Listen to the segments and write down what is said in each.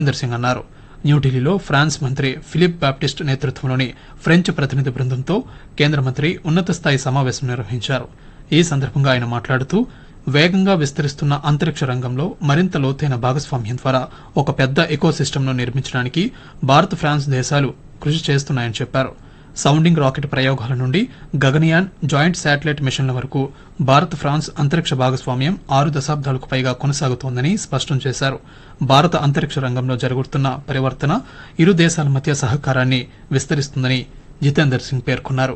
జితేందర్ సింగ్ అన్నారు న్యూఢిల్లీలో ఫ్రాన్స్ మంత్రి ఫిలిప్ బాప్టిస్ట్ నేతృత్వంలోని ఫ్రెంచ్ ప్రతినిధి బృందంతో కేంద్ర మంత్రి ఉన్నత స్థాయి సమావేశం నిర్వహించారు ఈ సందర్భంగా ఆయన మాట్లాడుతూ వేగంగా విస్తరిస్తున్న అంతరిక్ష రంగంలో మరింత లోతైన భాగస్వామ్యం ద్వారా ఒక పెద్ద ఎకోసిస్టమ్ను నిర్మించడానికి భారత్ ఫ్రాన్స్ దేశాలు కృషి చేస్తున్నాయని చెప్పారు సౌండింగ్ రాకెట్ ప్రయోగాల నుండి గగనయాన్ జాయింట్ శాటిలైట్ మిషన్ల వరకు భారత్ ఫ్రాన్స్ అంతరిక్ష భాగస్వామ్యం ఆరు దశాబ్దాలకు పైగా కొనసాగుతోందని స్పష్టం చేశారు భారత అంతరిక్ష రంగంలో జరుగుతున్న పరివర్తన ఇరు దేశాల మధ్య సహకారాన్ని విస్తరిస్తుందని జితేందర్ సింగ్ పేర్కొన్నారు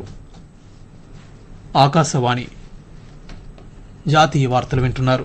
ఆకాశవాణి జాతీయ వార్తలు వింటున్నారు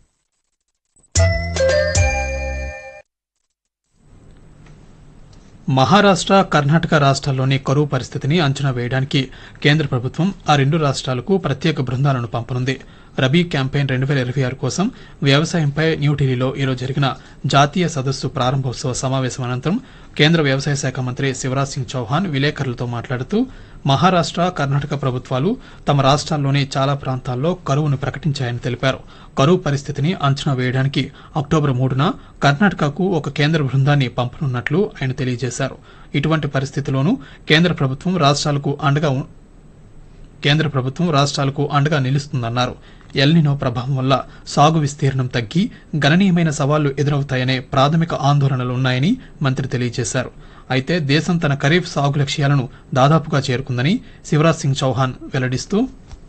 మహారాష్ట్ర కర్ణాటక రాష్ట్రాల్లోని కరువు పరిస్థితిని అంచనా వేయడానికి కేంద్ర ప్రభుత్వం ఆ రెండు రాష్ట్రాలకు ప్రత్యేక బృందాలను పంపనుంది రబీ క్యాంపెయిన్ రెండు వేల ఇరవై ఆరు కోసం వ్యవసాయంపై న్యూఢిల్లీలో ఈరోజు జరిగిన జాతీయ సదస్సు ప్రారంభోత్సవ సమావేశం అనంతరం కేంద్ర వ్యవసాయ శాఖ మంత్రి శివరాజ్ సింగ్ చౌహాన్ విలేకరులతో మాట్లాడుతూ మహారాష్ట్ర కర్ణాటక ప్రభుత్వాలు తమ రాష్ట్రాల్లోని చాలా ప్రాంతాల్లో కరువును ప్రకటించాయని తెలిపారు కరువు పరిస్థితిని అంచనా వేయడానికి అక్టోబర్ మూడున కర్ణాటకకు ఒక కేంద్ర బృందాన్ని పంపనున్నట్లు ఆయన తెలియజేశారు ఇటువంటి పరిస్థితిలోనూ కేంద్ర ప్రభుత్వం రాష్ట్రాలకు అండగా ఉ- కేంద్ర ప్రభుత్వం రాష్ట్రాలకు అండగా నిలుస్తుందన్నారు ఎల్నినో ప్రభావం వల్ల సాగు విస్తీర్ణం తగ్గి గణనీయమైన సవాళ్లు ఎదురవుతాయనే ప్రాథమిక ఆందోళనలు ఉన్నాయని మంత్రి తెలియజేశారు అయితే దేశం తన ఖరీఫ్ సాగు లక్ష్యాలను దాదాపుగా చేరుకుందని శివరాజ్ సింగ్ చౌహాన్ వెల్లడిస్తూ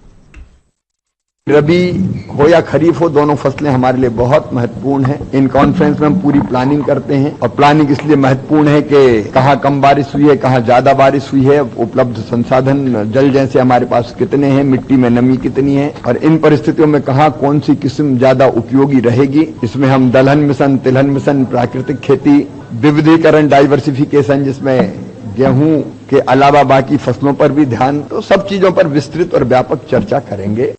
रबी हो या खरीफ हो दोनों फसलें हमारे लिए बहुत महत्वपूर्ण हैं इन कॉन्फ्रेंस में हम पूरी प्लानिंग करते हैं और प्लानिंग इसलिए महत्वपूर्ण है कि कहाँ कम बारिश हुई है कहाँ ज्यादा बारिश हुई है उपलब्ध संसाधन जल जैसे हमारे पास कितने हैं मिट्टी में नमी कितनी है और इन परिस्थितियों में कहाँ कौन सी किस्म ज्यादा उपयोगी रहेगी इसमें हम दलहन मिशन तिलहन मिशन प्राकृतिक खेती विविधीकरण डाइवर्सिफिकेशन जिसमें गेहूं के अलावा बाकी फसलों पर भी ध्यान तो सब चीजों पर विस्तृत और व्यापक चर्चा करेंगे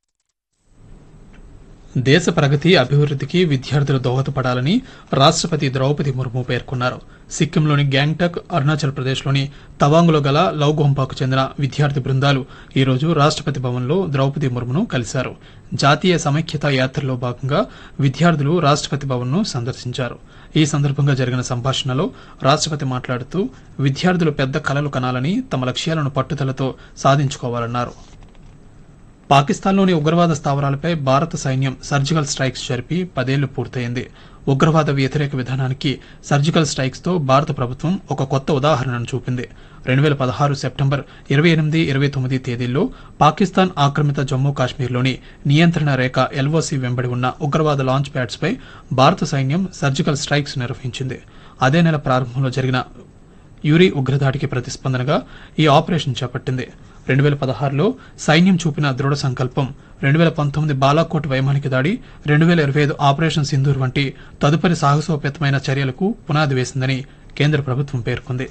దేశ ప్రగతి అభివృద్ధికి విద్యార్థులు దోహదపడాలని రాష్ట్రపతి ద్రౌపది ముర్ము పేర్కొన్నారు సిక్కింలోని గ్యాంగ్టక్ అరుణాచల్ ప్రదేశ్లోని తవాంగ్లో గల లౌగోంపాకు చెందిన విద్యార్థి బృందాలు ఈరోజు రాష్ట్రపతి భవన్లో ద్రౌపది ముర్మును కలిశారు జాతీయ సమైక్యతా యాత్రలో భాగంగా విద్యార్థులు రాష్ట్రపతి భవన్ను సందర్శించారు ఈ సందర్భంగా జరిగిన సంభాషణలో రాష్ట్రపతి మాట్లాడుతూ విద్యార్థులు పెద్ద కలలు కనాలని తమ లక్ష్యాలను పట్టుదలతో సాధించుకోవాలన్నారు పాకిస్తాన్లోని ఉగ్రవాద స్థావరాలపై భారత సైన్యం సర్జికల్ స్ట్రైక్స్ జరిపి పదేళ్లు పూర్తయింది ఉగ్రవాద వ్యతిరేక విధానానికి సర్జికల్ స్ట్రైక్స్ తో భారత ప్రభుత్వం ఒక కొత్త ఉదాహరణను చూపింది రెండు వేల పదహారు సెప్టెంబర్ ఇరవై ఎనిమిది ఇరవై తొమ్మిది తేదీల్లో పాకిస్తాన్ ఆక్రమిత జమ్మూ కాశ్మీర్లోని నియంత్రణ రేఖ ఎల్ఓసి వెంబడి ఉన్న ఉగ్రవాద లాంచ్ ప్యాడ్స్ పై భారత సైన్యం సర్జికల్ స్ట్రైక్స్ నిర్వహించింది అదే నెల ప్రారంభంలో జరిగిన యూరి ఉగ్రదాడికి ప్రతిస్పందనగా ఈ ఆపరేషన్ చేపట్టింది రెండు వేల పదహారులో సైన్యం చూపిన దృఢ సంకల్పం రెండు వేల పంతొమ్మిది బాలాకోట్ వైమానిక దాడి రెండు వేల ఇరవై ఐదు ఆపరేషన్ సింధూర్ వంటి తదుపరి సాహసోపేతమైన చర్యలకు పునాది వేసిందని కేంద్ర ప్రభుత్వం పేర్కొంది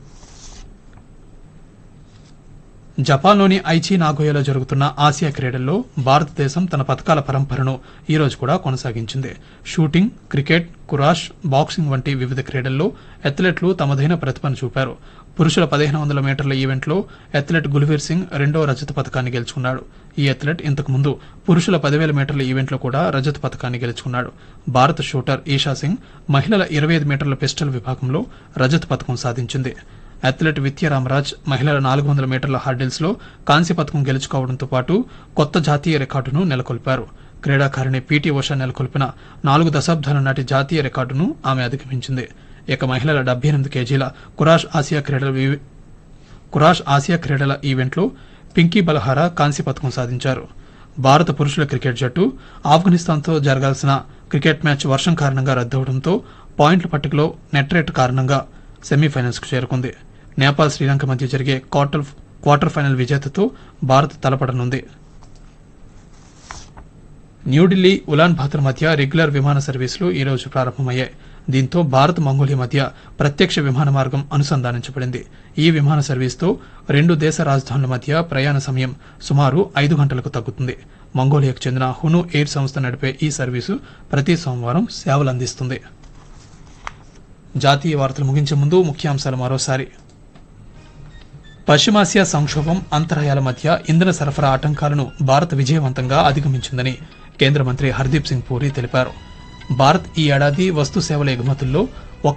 జపాన్లోని ఐచి నాగోయాలో జరుగుతున్న ఆసియా క్రీడల్లో భారతదేశం తన పథకాల పరంపరను ఈ రోజు కూడా కొనసాగించింది షూటింగ్ క్రికెట్ కురాష్ బాక్సింగ్ వంటి వివిధ క్రీడల్లో అథ్లెట్లు తమదైన ప్రతిభను చూపారు పురుషుల పదిహేను వందల మీటర్ల ఈవెంట్లో అథ్లెట్ గుల్వీర్ సింగ్ రెండో రజత పథకాన్ని గెలుచుకున్నాడు ఈ అథ్లెట్ ఇంతకు ముందు పురుషుల పదివేల మీటర్ల ఈవెంట్లో కూడా రజత పథకాన్ని గెలుచుకున్నాడు భారత షూటర్ ఈషా సింగ్ మహిళల ఇరవై ఐదు మీటర్ల పిస్టల్ విభాగంలో రజత పథకం సాధించింది అథ్లెట్ విత్య రామరాజ్ మహిళల నాలుగు వందల మీటర్ల హర్డిల్స్ లో కాంస్య పథకం గెలుచుకోవడంతో పాటు కొత్త జాతీయ రికార్డును నెలకొల్పారు క్రీడాకారిణి పీటీ ఉషా నెలకొల్పిన నాలుగు దశాబ్దాల నాటి జాతీయ రికార్డును ఆమె అధిగమించింది ఇక మహిళల డెబ్బై ఎనిమిది కేజీల కురాష్ ఆసియా క్రీడల వి- కురాష్ ఆసియా క్రీడల ఈవెంట్లో పింకీ బలహారా కాంస్య పథకం సాధించారు భారత పురుషుల క్రికెట్ జట్టు ఆఫ్ఘనిస్తాన్తో జరగాల్సిన క్రికెట్ మ్యాచ్ వర్షం కారణంగా రద్దవడంతో పాయింట్ల పట్టికలో నెట్ రేట్ కారణంగా సెమీఫైనల్స్కు చేరుకుంది నేపాల్ శ్రీలంక మధ్య జరిగే క్వార్టర్ క్వార్టర్ ఫైనల్ విజేతతో భారత్ తలపడనుంది న్యూఢిల్లీ ఉలాన్ బాతర్ మధ్య రెగ్యులర్ విమాన సర్వీసులు ఈ రోజు ప్రారంభమయ్యాయి దీంతో భారత్ మంగోలియా మధ్య ప్రత్యక్ష విమాన మార్గం అనుసంధానించబడింది ఈ విమాన సర్వీస్తో రెండు దేశ రాజధానుల మధ్య ప్రయాణ సమయం సుమారు ఐదు గంటలకు తగ్గుతుంది మంగోలియాకు చెందిన హును ఎయిర్ సంస్థ నడిపే ఈ సర్వీసు ప్రతి సోమవారం సేవలు అందిస్తుంది జాతీయ వార్తలు ముగించే ముందు ముఖ్యాంశాలు మరోసారి పశ్చిమాసియా సంక్షోభం అంతరాయాల మధ్య ఇంధన సరఫరా ఆటంకాలను భారత్ విజయవంతంగా అధిగమించిందని కేంద్ర మంత్రి హర్దీప్ సింగ్ పూరి తెలిపారు భారత్ ఈ ఏడాది వస్తు సేవల ఎగుమతుల్లో